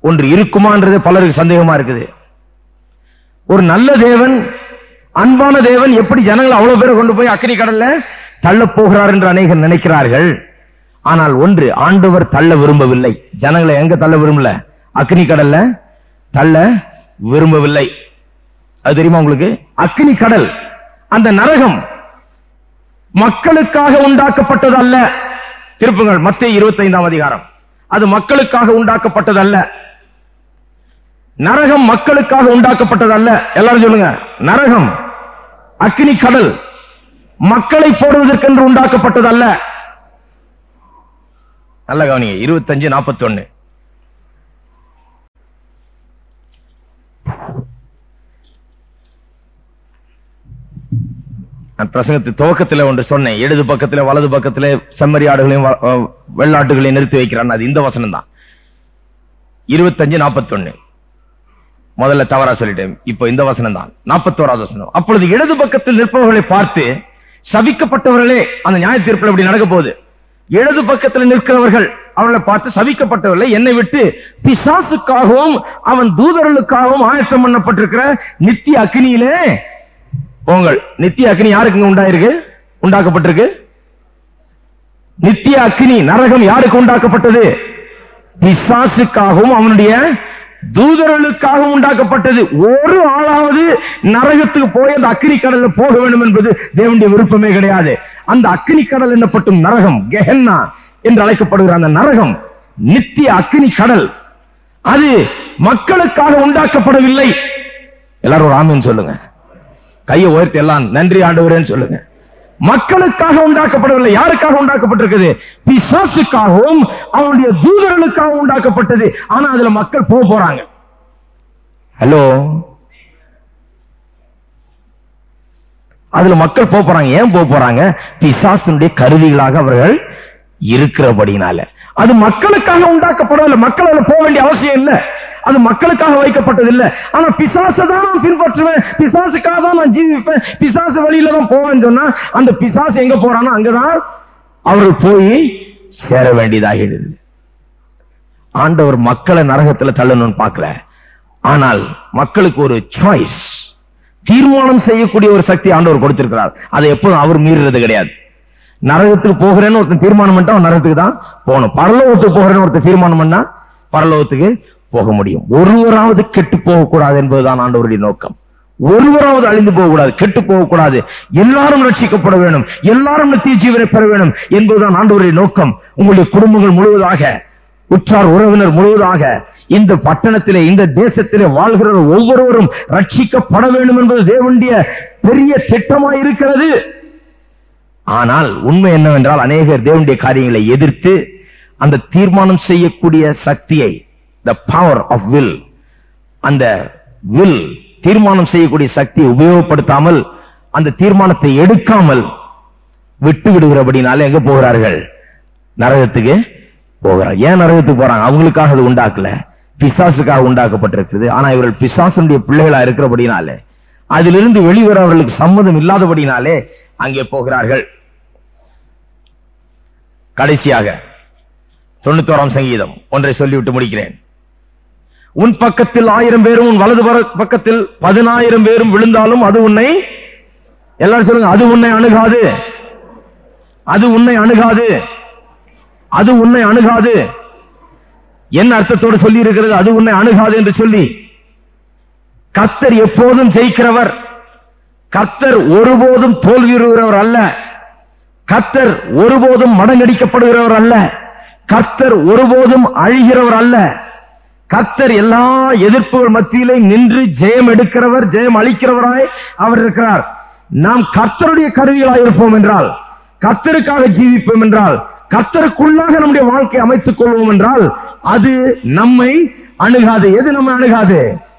ஒன்று இருக்குமான்றது பலருக்கு சந்தேகமா இருக்குது ஒரு நல்ல தேவன் அன்பான தேவன் எப்படி ஜனங்களை அவ்வளவு பேரை கொண்டு போய் அக்கனி கடல்ல தள்ள போகிறார் என்று அநேகர் நினைக்கிறார்கள் ஆனால் ஒன்று ஆண்டவர் தள்ள விரும்பவில்லை ஜனங்களை எங்க தள்ள விரும்பல அக்னி கடல்ல தள்ள விரும்பவில்லை அது தெரியுமா உங்களுக்கு அக்னி கடல் அந்த நரகம் மக்களுக்காக உண்டாக்கப்பட்டது அல்ல திருப்புங்கள் மத்திய இருபத்தைந்தாம் அதிகாரம் அது மக்களுக்காக உண்டாக்கப்பட்டது அல்ல நரகம் மக்களுக்காக உண்டாக்கப்பட்டது அல்ல எல்லாரும் சொல்லுங்க நரகம் அக்னி கடல் மக்களை போடுவதற்கென்று உண்டாக்கப்பட்டது அல்ல நல்ல கவனிங்க இருபத்தஞ்சு நாற்பத்தி ஒன்னு நான் பிரசங்கத்து துவக்கத்தில் ஒன்று சொன்னேன் இடது பக்கத்துல வலது பக்கத்துல செம்மறி ஆடுகளையும் வ- அஹ் வெள்ளாட்டுகளையும் நிறுத்தி வைக்கிறான் அது இந்த வசனம் தான் இருபத்தஞ்சு நாற்பத்தொன்னு முதல்ல தவறா சொல்லிட்டேன் இப்போ இந்த வசனம் தான் நாற்பத்தோராவது வசனம் அப்பொழுது இடது பக்கத்தில் நிற்பவர்களை பார்த்து சபிக்கப்பட்டவர்களே அந்த நியாய தீர்ப்பில் இப்படி நடக்க போகுது இடது பக்கத்தில் நிற்கிறவர்கள் அவர்களை பார்த்து சபிக்கப்பட்டவர்களை என்னை விட்டு பிசாசுக்காகவும் அவன் தூதர்களுக்காகவும் ஆயத்தம் பண்ணப்பட்டிருக்கிற நித்திய அக்னியிலே போங்கள் நித்திய அக்னி யாருக்குங்க உண்டாயிருக்கு உண்டாக்கப்பட்டிருக்கு நித்திய அக்னி நரகம் யாருக்கு உண்டாக்கப்பட்டது பிசாசுக்காகவும் அவனுடைய தூதர்களுக்காகவும் உண்டாக்கப்பட்டது ஒரு ஆளாவது நரகத்துக்கு போய் அந்த அக்னி கடல்ல போக வேண்டும் என்பது தேவனுடைய விருப்பமே கிடையாது அந்த அக்னி கடல் என்னப்பட்டும் நரகம் கெஹன்னா என்று அழைக்கப்படுகிற அந்த நரகம் நித்திய அக்னி கடல் அது மக்களுக்காக உண்டாக்கப்படவில்லை எல்லாரும் ஒரு ஆமீன் சொல்லுங்க கையை உயர்த்தி எல்லாம் நன்றி ஆண்டவரேன்னு சொல்லுங்க மக்களுக்காக உண்டாக்கப்படவில்லை யாருக்காக உண்டாக்கப்பட்டிருக்குது பிசாசுக்காகவும் அவனுடைய தூதர்களுக்காகவும் உண்டாக்கப்பட்டது ஆனா அதுல மக்கள் போக போறாங்க ஹலோ அதுல மக்கள் போக போறாங்க ஏன் போக போறாங்க பிசாசுடைய கருவிகளாக அவர்கள் இருக்கிறபடினால அது மக்களுக்காக உண்டாக்கப்படவில்லை மக்கள் அதுல போக வேண்டிய அவசியம் இல்லை அது மக்களுக்காக வைக்கப்பட்டது இல்ல ஆனா பிசாசை தான் நான் பின்பற்றுவேன் பிசாசுக்காக தான் நான் ஜீவிப்பேன் பிசாசு வழியில தான் போவேன்னு சொன்னா அந்த பிசாசு எங்க போறானோ அங்கதான் அவர்கள் போய் சேர வேண்டியதாகிடுது ஆண்டவர் மக்களை நரகத்துல தள்ளணும்னு பார்க்கல ஆனால் மக்களுக்கு ஒரு சாய்ஸ் தீர்மானம் செய்யக்கூடிய ஒரு சக்தி ஆண்டவர் கொடுத்திருக்கிறார் அதை எப்போதும் அவர் மீறுறது கிடையாது நரகத்துக்கு போகிறேன்னு ஒருத்தன் தீர்மானம் பண்ணிட்டா அவன் நரகத்துக்கு தான் போகணும் பரலோகத்துக்கு போகிறேன்னு ஒருத்தன் தீர்மானம் பண்ணா பரலோகத்துக்கு போக முடியும் ஒருவராவது கெட்டு போகக்கூடாது என்பதுதான் ஆண்டவருடைய நோக்கம் ஒருவராவது அழிந்து போகக்கூடாது கெட்டு போகக்கூடாது எல்லாரும் ரட்சிக்கப்பட வேண்டும் எல்லாரும் நித்திய ஜீவனை பெற வேண்டும் என்பதுதான் ஆண்டவருடைய நோக்கம் உங்களுடைய குடும்பங்கள் முழுவதாக உற்றார் உறவினர் முழுவதாக இந்த பட்டணத்திலே இந்த தேசத்திலே வாழ்கிற ஒவ்வொருவரும் ரட்சிக்கப்பட வேண்டும் என்பது தேவனுடைய பெரிய திட்டமாய் இருக்கிறது ஆனால் உண்மை என்னவென்றால் அநேகர் தேவனுடைய காரியங்களை எதிர்த்து அந்த தீர்மானம் செய்யக்கூடிய சக்தியை த பவர் ஆஃப் வில் அந்த வில் தீர்மானம் செய்யக்கூடிய சக்தியை உபயோகப்படுத்தாமல் அந்த தீர்மானத்தை எடுக்காமல் விட்டு விடுகிறபடினால எங்க போகிறார்கள் நரகத்துக்கு போகிறார் ஏன் நரகத்துக்கு போறாங்க அவங்களுக்காக அது உண்டாக்கல பிசாசுக்காக உண்டாக்கப்பட்டிருக்குது ஆனா இவர்கள் பிசாசுடைய பிள்ளைகளா இருக்கிறபடினாலே அதிலிருந்து வெளிவர அவர்களுக்கு சம்மதம் இல்லாதபடினாலே அங்கே போகிறார்கள் கடைசியாக தொண்ணூத்தோராம் சங்கீதம் ஒன்றை சொல்லிவிட்டு முடிக்கிறேன் உன் பக்கத்தில் ஆயிரம் பேரும் உன் வலது பர- பக்கத்தில் பதினாயிரம் பேரும் விழுந்தாலும் அது உன்னை எல்லாரும் சொல்லுங்க அது உன்னை அணுகாது அது உன்னை அணுகாது அது உன்னை அணுகாது என்ன அர்த்தத்தோடு சொல்லி இருக்கிறது அது உன்னை அணுகாது என்று சொல்லி கர்த்தர் எப்போதும் ஜெயிக்கிறவர் கர்த்தர் ஒருபோதும் தோல்வியுறுகிறவர் அல்ல கர்த்தர் ஒருபோதும் மடங்கடிக்கப்படுகிறவர் அல்ல கர்த்தர் ஒருபோதும் அழிகிறவர் அல்ல கர்த்தர் எல்லா எதிர்ப்புகள் மத்தியிலே நின்று ஜெயம் எடுக்கிறவர் ஜெயம் அளிக்கிறவராய் அவர் இருக்கிறார் நாம் கர்த்தருடைய கருவிகளாய் இருப்போம் என்றால் கர்த்தருக்காக ஜீவிப்போம் என்றால் கர்த்தருக்குள்ளாக நம்முடைய வாழ்க்கை அமைத்துக் கொள்வோம் என்றால் அது நம்மை அணுகாது எது நம்மை அணுகாது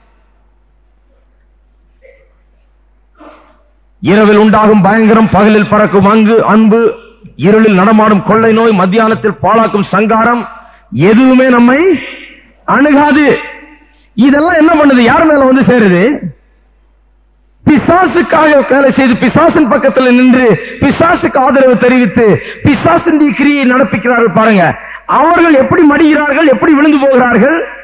இரவில் உண்டாகும் பயங்கரம் பகலில் பறக்கும் அங்கு அன்பு இருளில் நடமாடும் கொள்ளை நோய் மத்தியானத்தில் பாழாக்கும் சங்காரம் எதுவுமே நம்மை அணுகாது இதெல்லாம் என்ன பண்ணுது யார் மேல வந்து சேருது பிசாசுக்காக வேலை செய்து பிசாசின் பக்கத்தில் நின்று பிசாசுக்கு ஆதரவு தெரிவித்து பிசாசின் கிரியை நடப்பிக்கிறார்கள் பாருங்க அவர்கள் எப்படி மடிகிறார்கள் எப்படி விழுந்து போகிறார்கள்